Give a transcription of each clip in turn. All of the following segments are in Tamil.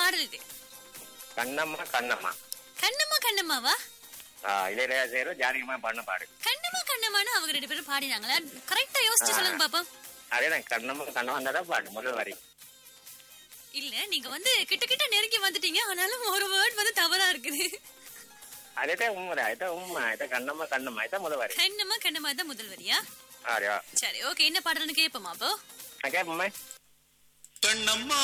பாடல் இது கண்ணம்மா கண்ணம்மா கண்ணம்மா கண்ணம்மாவா ஆ, இளையராஜா ஜானகிமா பண்ண பாடு கண்ணம்மா கண்ணம்மான்னு அவங்க ரெண்டு பேரும் பாடினாங்களா கரெக்டா யோசிச்சு சொல்லுங்க பாப்போம் அதேதான் கண்ணம்மா கண்ணம்மா தான் பாடு முதல் வரி இல்ல நீங்க வந்து கிட்ட கிட்ட நெருங்கி வந்துட்டீங்க ஆனாலும் ஒரு வேர்ட் வந்து தவறா இருக்குது அதேதான் உண்மை அதான் உண்மை இதான் கண்ணம்மா கண்ணம்மா இதான் முதல் வரி கண்ணம்மா கண்ணம்மா தான் முதல் வரியா ஆரியா சரி ஓகே என்ன பாடல்னு கேட்போமா அப்போ நான் கேட்போமே கண்ணம்மா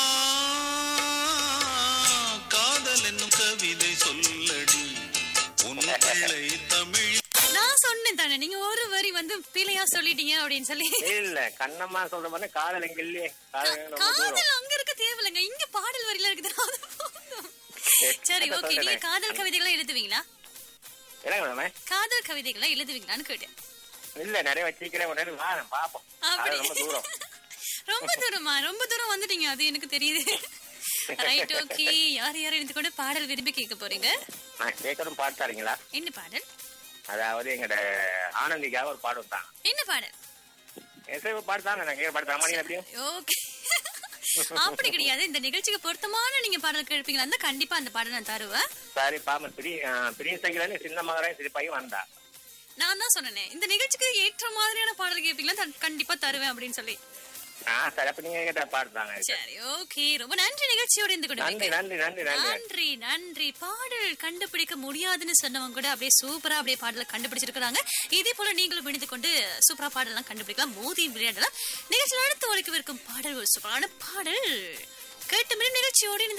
காதல் என்னும் கவிதை சொல்லடி உன் பிள்ளை தமிழ் நான் சொன்னேன் தானே நீங்க ஒரு வரி வந்து பிழையா சொல்லிட்டீங்க அப்படின்னு சொல்லி இல்ல கண்ணம்மா சொல்ற மாதிரி காதல் எங்க இல்லையே காதல் எங்க ரொம்ப தூரம் காதல் அங்க இருக்க தேவையில்லைங்க இங்க பாடல் வரியில இருக்குது அது போதும். சரி ஓகே நீங்க காதல் கவிதைகளை எழுதுவீங்களா என்ன மேடமே காதல் கவிதைகளை எழுதுவீங்களான்னு கேட்டேன் இல்ல நிறைய வச்சிருக்கிறேன் உடனே வா பாப்போம் அது ரொம்ப தூரம் ரொம்ப தூரமா ரொம்ப தூரம் வந்துட்டீங்க அது எனக்கு தெரியுது ரைட் ஓகே யார் யார் இருந்து கூட பாடல் விரும்பி கேட்க போறீங்க நான் கேட்கணும் பாட்டு தரீங்களா என்ன பாடல் அதாவது எங்கட ஆனந்திக்காக ஒரு பாடு வந்தாங்க என்ன பாடல் எத்தனை பாட்டு தாங்க நான் கேட்க பாட்டு தர மாட்டீங்க எப்படியும் ஓகே அப்படி கிடையாது இந்த நிகழ்ச்சிக்கு பொருத்தமான நீங்க பாடல் கேட்பீங்களா இருந்தா கண்டிப்பா அந்த பாடல் நான் தருவேன் சரி பாம பிரிய பிரிய சைக்கிள் சின்ன மகரையும் சிரிப்பாயும் வந்தா நான் தான் சொன்னேன் இந்த நிகழ்ச்சிக்கு ஏற்ற மாதிரியான பாடல் கேட்பீங்களா த- கண்டிப்பா தருவேன் அப்படின்னு சொல்லி ஆ சரி அப்ப நீங்க கேட்ட பாட்டு தாங்க சரி ஓகே ரொம்ப நன்றி நிகழ்ச்சியோட இருந்து நன்றி கொடுங்க நன்றி நன்றி நன்றி நன்றி நன்றி பாடல் கண்டுபிடிக்க முடியாதுன்னு சொன்னவங்க கூட அப்படியே சூப்பரா அப்படியே பாடலை கண்டுபிடிச்சிருக்காங்க இதே போல நீங்களும் விழுந்து கொண்டு சூப்பரா பாடலாம் கண்டுபிடிக்கலாம் மோதி விளையாடலாம் நிகழ்ச்சியில் அடுத்து ஒழிக்கவிருக்கும் பாடல் ஒரு சூப்பரான பாடல் கேட்டு நிகழ்ச்சியோடு இந்த